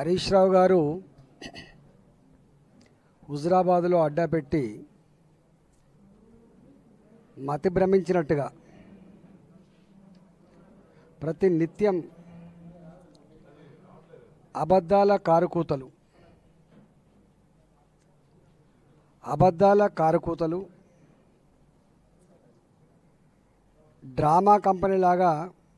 హరీష్ రావు గారు హుజరాబాదులో అడ్డా పెట్టి మతి భ్రమించినట్టుగా ప్రతి నిత్యం అబద్ధాల కారుకూతలు అబద్ధాల కారుకూతలు డ్రామా కంపెనీ లాగా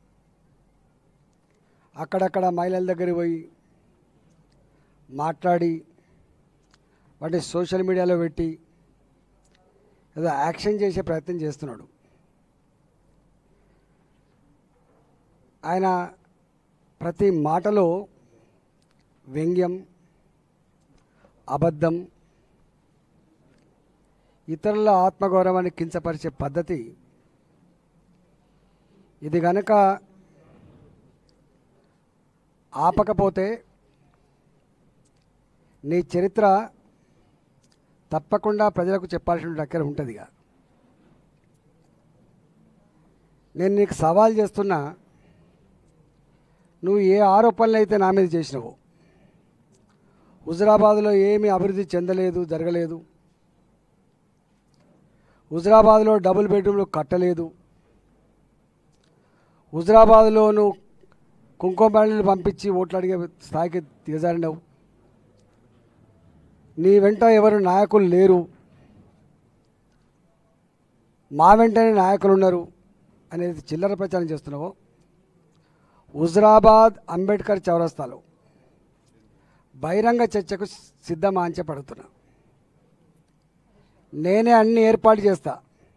అక్కడక్కడ మహిళల దగ్గరికి పోయి మాట్లాడి వాటిని సోషల్ మీడియాలో పెట్టి ఏదో యాక్షన్ చేసే ప్రయత్నం చేస్తున్నాడు ఆయన ప్రతి మాటలో వ్యంగ్యం అబద్ధం ఇతరుల ఆత్మగౌరవాన్ని కించపరిచే పద్ధతి ఇది గనక ఆపకపోతే నీ చరిత్ర తప్పకుండా ప్రజలకు చెప్పాల్సిన దగ్గర ఉంటుంది ఇక నేను నీకు సవాల్ చేస్తున్నా నువ్వు ఏ ఆరోపణలు అయితే నా మీద చేసినావో హుజరాబాద్లో ఏమీ అభివృద్ధి చెందలేదు జరగలేదు హుజరాబాద్లో డబుల్ బెడ్రూమ్లు కట్టలేదు హుజరాబాద్లో నువ్వు కుంకుమ బండ్లు పంపించి ఓట్లు అడిగే స్థాయికి దిగజారినావు నీ వెంట ఎవరు నాయకులు లేరు మా వెంటనే నాయకులు ఉన్నారు అనేది చిల్లర ప్రచారం చేస్తున్నావు హుజరాబాద్ అంబేద్కర్ చౌరస్తాలో బహిరంగ చర్చకు సిద్ధమా అని చెప్పి అడుగుతున్నా నేనే అన్ని ఏర్పాటు చేస్తా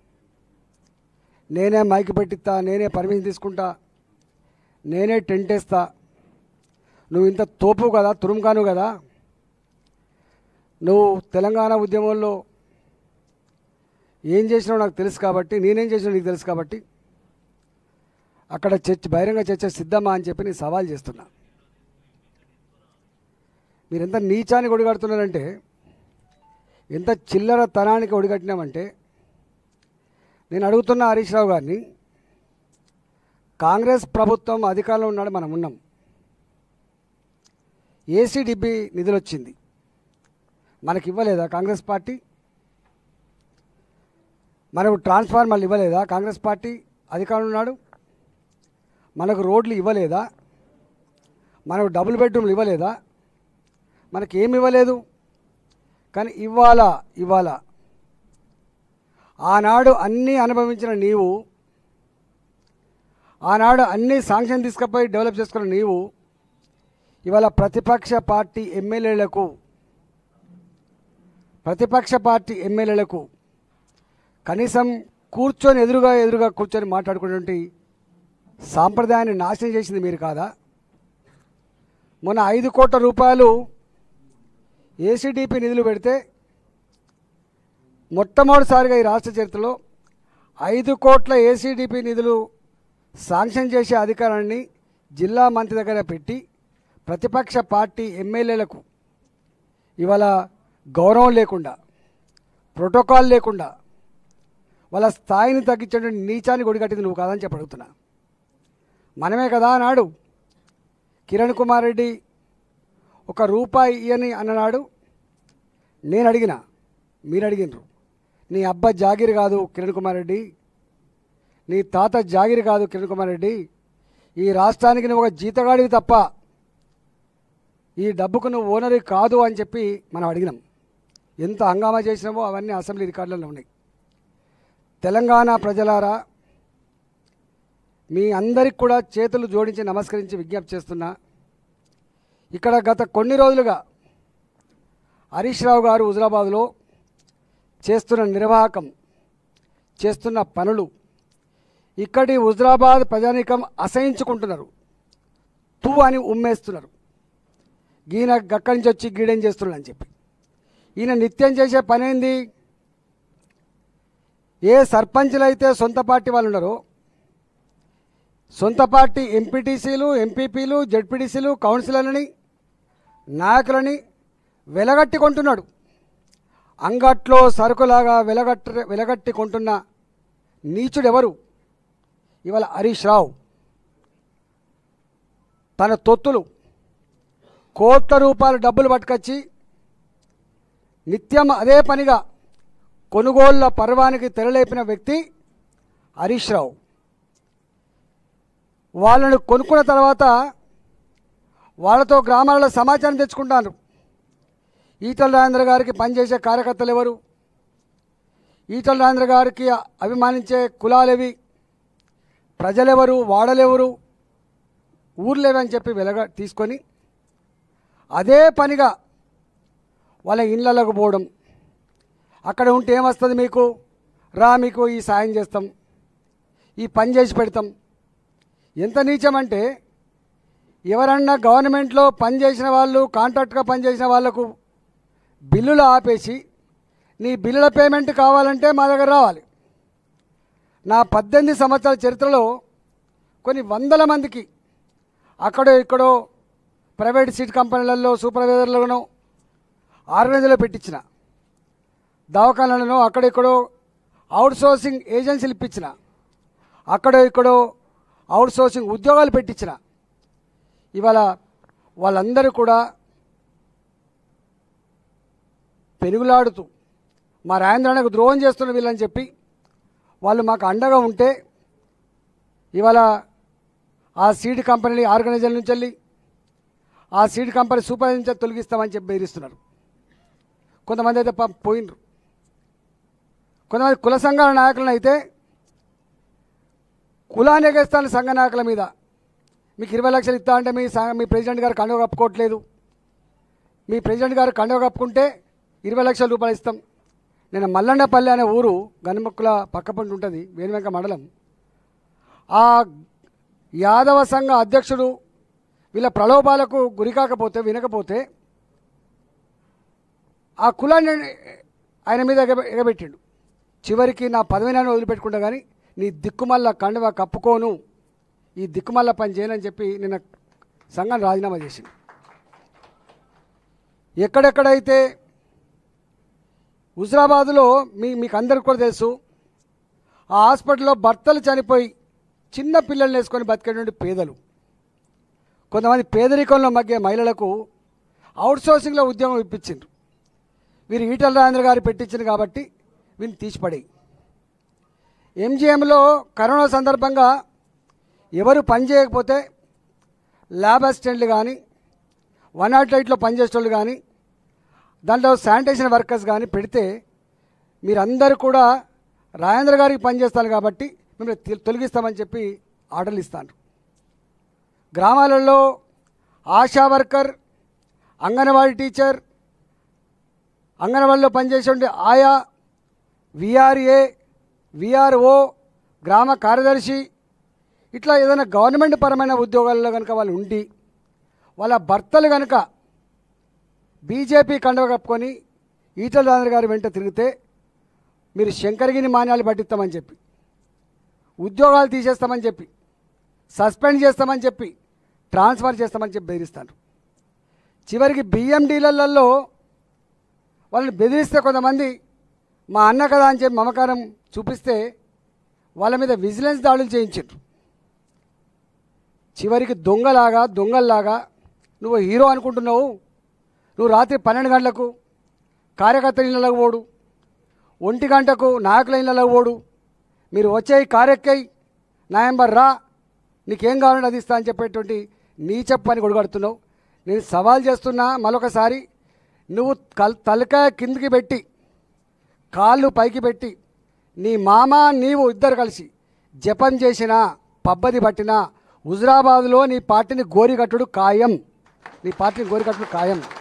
నేనే మైక్ పెట్టిస్తా నేనే పర్మిషన్ తీసుకుంటా నేనే టెంట్ వేస్తా నువ్వు ఇంత తోపు కదా తురుముగాను కదా నువ్వు తెలంగాణ ఉద్యమంలో ఏం చేసినావు నాకు తెలుసు కాబట్టి నేనేం చేసినా నీకు తెలుసు కాబట్టి అక్కడ చర్చ బహిరంగ చర్చ సిద్ధమా అని చెప్పి నేను సవాల్ చేస్తున్నా మీరు ఎంత నీచానికి ఒడిగడుతున్నారంటే ఎంత చిల్లర తనానికి ఒడిగట్టినామంటే నేను అడుగుతున్న హరీష్ రావు గారిని కాంగ్రెస్ ప్రభుత్వం అధికారంలో ఉన్నాడు మనం ఉన్నాం ఏసీడిబి నిధులు వచ్చింది మనకి ఇవ్వలేదా కాంగ్రెస్ పార్టీ మనకు ట్రాన్స్ఫార్మర్లు ఇవ్వలేదా కాంగ్రెస్ పార్టీ అధికారంలో ఉన్నాడు మనకు రోడ్లు ఇవ్వలేదా మనకు డబుల్ బెడ్రూమ్లు ఇవ్వలేదా మనకి ఏమి ఇవ్వలేదు కానీ ఇవ్వాల ఇవ్వాల ఆనాడు అన్నీ అనుభవించిన నీవు ఆనాడు అన్ని శాంక్షన్ తీసుకుపోయి డెవలప్ చేసుకున్న నీవు ఇవాళ ప్రతిపక్ష పార్టీ ఎమ్మెల్యేలకు ప్రతిపక్ష పార్టీ ఎమ్మెల్యేలకు కనీసం కూర్చొని ఎదురుగా ఎదురుగా కూర్చొని మాట్లాడుకునేటువంటి సాంప్రదాయాన్ని నాశనం చేసింది మీరు కాదా మొన్న ఐదు కోట్ల రూపాయలు ఏసీడీపీ నిధులు పెడితే మొట్టమొదటిసారిగా ఈ రాష్ట్ర చరిత్రలో ఐదు కోట్ల ఏసీడీపీ నిధులు శాంక్షన్ చేసే అధికారాన్ని జిల్లా మంత్రి దగ్గర పెట్టి ప్రతిపక్ష పార్టీ ఎమ్మెల్యేలకు ఇవాళ గౌరవం లేకుండా ప్రోటోకాల్ లేకుండా వాళ్ళ స్థాయిని తగ్గించేటువంటి నీచాన్ని గొడిగట్టింది నువ్వు కాదని చెప్పి అడుగుతున్నా మనమే కదా నాడు కిరణ్ కుమార్ రెడ్డి ఒక రూపాయి ఇయని అన్ననాడు నేను అడిగిన మీరు అడిగినరు నీ అబ్బ జాగిరి కాదు కిరణ్ కుమార్ రెడ్డి నీ తాత జాగిరి కాదు కిరణ్ కుమార్ రెడ్డి ఈ రాష్ట్రానికి నువ్వు ఒక జీతగాడివి తప్ప ఈ డబ్బుకు నువ్వు ఓనరి కాదు అని చెప్పి మనం అడిగినాం ఎంత హంగామా చేసినామో అవన్నీ అసెంబ్లీ రికార్డులలో ఉన్నాయి తెలంగాణ ప్రజలారా మీ అందరికి కూడా చేతులు జోడించి నమస్కరించి విజ్ఞప్తి చేస్తున్నా ఇక్కడ గత కొన్ని రోజులుగా హరీష్ రావు గారు హుజరాబాద్లో చేస్తున్న నిర్వాహకం చేస్తున్న పనులు ఇక్కడి హుజరాబాద్ ప్రజానీకం అసహించుకుంటున్నారు తూ అని ఉమ్మేస్తున్నారు ఈయన గక్కడి నుంచి వచ్చి గీడేం చేస్తున్నాడు అని చెప్పి ఈయన నిత్యం చేసే పని ఏంది ఏ సర్పంచ్లు అయితే సొంత పార్టీ వాళ్ళు ఉన్నారో సొంత పార్టీ ఎంపీటీసీలు ఎంపీపీలు జడ్పీటీసీలు కౌన్సిలర్లని నాయకులని వెలగట్టి కొంటున్నాడు అంగట్లో సరుకులాగా వెలగట్టి వెలగట్టి కొంటున్న నీచుడు ఎవరు ఇవాళ హరీష్ రావు తన తొత్తులు కోట్ల రూపాయల డబ్బులు పట్టుకొచ్చి నిత్యం అదే పనిగా కొనుగోళ్ల పర్వానికి తెరలేపిన వ్యక్తి హరీష్ రావు వాళ్ళను కొనుక్కున్న తర్వాత వాళ్ళతో గ్రామాలలో సమాచారం తెచ్చుకుంటారు ఈటల రాజేంద్ర గారికి పనిచేసే కార్యకర్తలు ఎవరు ఈటల రాజేంద్ర గారికి అభిమానించే కులాలేవి ప్రజలెవరు వాడలెవరు ఊర్లేవి అని చెప్పి వెలగ తీసుకొని అదే పనిగా వాళ్ళ ఇళ్ళకు పోవడం అక్కడ ఉంటే ఏమొస్తుంది మీకు రా మీకు ఈ సాయం చేస్తాం ఈ పని చేసి పెడతాం ఎంత నీచం అంటే ఎవరన్నా గవర్నమెంట్లో పనిచేసిన వాళ్ళు కాంట్రాక్ట్గా పనిచేసిన వాళ్ళకు బిల్లులు ఆపేసి నీ బిల్లుల పేమెంట్ కావాలంటే మా దగ్గర రావాలి నా పద్దెనిమిది సంవత్సరాల చరిత్రలో కొన్ని వందల మందికి అక్కడో ఇక్కడో ప్రైవేట్ సీట్ కంపెనీలలో సూపర్వైజర్లను ఆర్గనైజర్లో పెట్టించిన దవాఖానాలను అక్కడిక్కడో అవుట్ సోర్సింగ్ ఏజెన్సీలు ఇప్పించిన అక్కడో ఇక్కడో అవుట్ సోర్సింగ్ ఉద్యోగాలు పెట్టించిన ఇవాళ వాళ్ళందరూ కూడా పెనుగులాడుతూ మా రాజేంద్రన్నకు ద్రోహం చేస్తున్న వీళ్ళని చెప్పి వాళ్ళు మాకు అండగా ఉంటే ఇవాళ ఆ సీడ్ కంపెనీ ఆర్గనైజర్ నుంచి వెళ్ళి ఆ సీడ్ కంపెనీ సూపర్వైజర్ నుంచి తొలగిస్తామని చెప్పి బెదిరిస్తున్నారు కొంతమంది అయితే పాపం పోయినరు కొంతమంది కుల సంఘాల నాయకులను అయితే కులాన్ని ఎగేస్తాను సంఘ నాయకుల మీద మీకు ఇరవై లక్షలు ఇస్తా అంటే మీ సంఘ మీ ప్రెసిడెంట్ గారు కండువ కప్పుకోవట్లేదు మీ ప్రెసిడెంట్ గారు కండువ కప్పుకుంటే ఇరవై లక్షల రూపాయలు ఇస్తాం నేను మల్లన్నపల్లి అనే ఊరు గనిముక్కుల పక్కపంటి ఉంటుంది వేణువెంక మండలం ఆ యాదవ సంఘ అధ్యక్షుడు వీళ్ళ ప్రలోభాలకు గురి కాకపోతే వినకపోతే ఆ కులాన్ని ఆయన మీద ఎగ ఎగబెట్టిండు చివరికి నా పదవిని వదిలిపెట్టుకుంటా కానీ నీ దిక్కుమల్ల కండువ కప్పుకోను ఈ దిక్కుమల్ల పని చేయనని చెప్పి నిన్న సంఘాన్ని రాజీనామా చేసింది ఎక్కడెక్కడైతే హుజరాబాదులో మీ మీకు అందరికి కూడా తెలుసు ఆ హాస్పిటల్లో భర్తలు చనిపోయి చిన్న పిల్లల్ని వేసుకొని బతికేటువంటి పేదలు కొంతమంది పేదరికంలో మగ్గే మహిళలకు అవుట్ సోర్సింగ్లో ఉద్యోగం ఇప్పించిండ్రు వీరు ఈటల రాజేంద్ర గారు పెట్టించింది కాబట్టి వీరిని తీసిపడి ఎంజిఎంలో కరోనా సందర్భంగా ఎవరు పని చేయకపోతే ల్యాబ్ అసిస్టెంట్లు కానీ వన్ నాట్ ఎయిట్లో పనిచేసేవాళ్ళు కానీ దాంట్లో శానిటేషన్ వర్కర్స్ కానీ పెడితే మీరందరూ కూడా రాజేంద్ర గారికి పనిచేస్తారు కాబట్టి మిమ్మల్ని తొ- తొలగిస్తామని చెప్పి ఆర్డర్లు ఇస్తాను గ్రామాలలో ఆశా వర్కర్ అంగన్వాడీ టీచర్ అంగన్వాడీలో పనిచేసే ఆయా విఆర్ఏ విఆర్ఓ గ్రామ కార్యదర్శి ఇట్లా ఏదైనా గవర్నమెంట్ పరమైన ఉద్యోగాల్లో కనుక వాళ్ళు ఉండి వాళ్ళ భర్తలు కనుక బీజేపీ కండవ కప్పుకొని ఈటల రాజేంద్ర గారి వెంట తిరిగితే మీరు శంకరగిరి మాన్యాలు పట్టిస్తామని చెప్పి ఉద్యోగాలు తీసేస్తామని చెప్పి సస్పెండ్ చేస్తామని చెప్పి ట్రాన్స్ఫర్ చేస్తామని చెప్పి బెదిరిస్తారు చివరికి బియ్యం డీలర్లలో వాళ్ళని బెదిరిస్తే కొంతమంది మా అన్న కదా అని చెప్పి మమకారం చూపిస్తే వాళ్ళ మీద విజిలెన్స్ దాడులు చేయించారు చివరికి దొంగలాగా దొంగల్లాగా నువ్వు హీరో అనుకుంటున్నావు నువ్వు రాత్రి పన్నెండు గంటలకు కార్యకర్తల ఇళ్ళకు పోడు ఒంటి గంటకు నాయకుల ఇళ్ళకు పోడు మీరు వచ్చేయి కారెక్కై నాయంబర్ రా నీకేం కావాలంటే అది ఇస్తా అని చెప్పేటువంటి నీచ పని కొడుగడుతున్నావు నేను సవాల్ చేస్తున్నా మరొకసారి నువ్వు కల్ తలకాయ కిందికి పెట్టి కాళ్ళు పైకి పెట్టి నీ మామ నీవు ఇద్దరు కలిసి జపం చేసిన పబ్బది పట్టిన హుజరాబాద్లో నీ పార్టీని గోరికట్టుడు ఖాయం నీ పార్టీని గోరికట్టుడు ఖాయం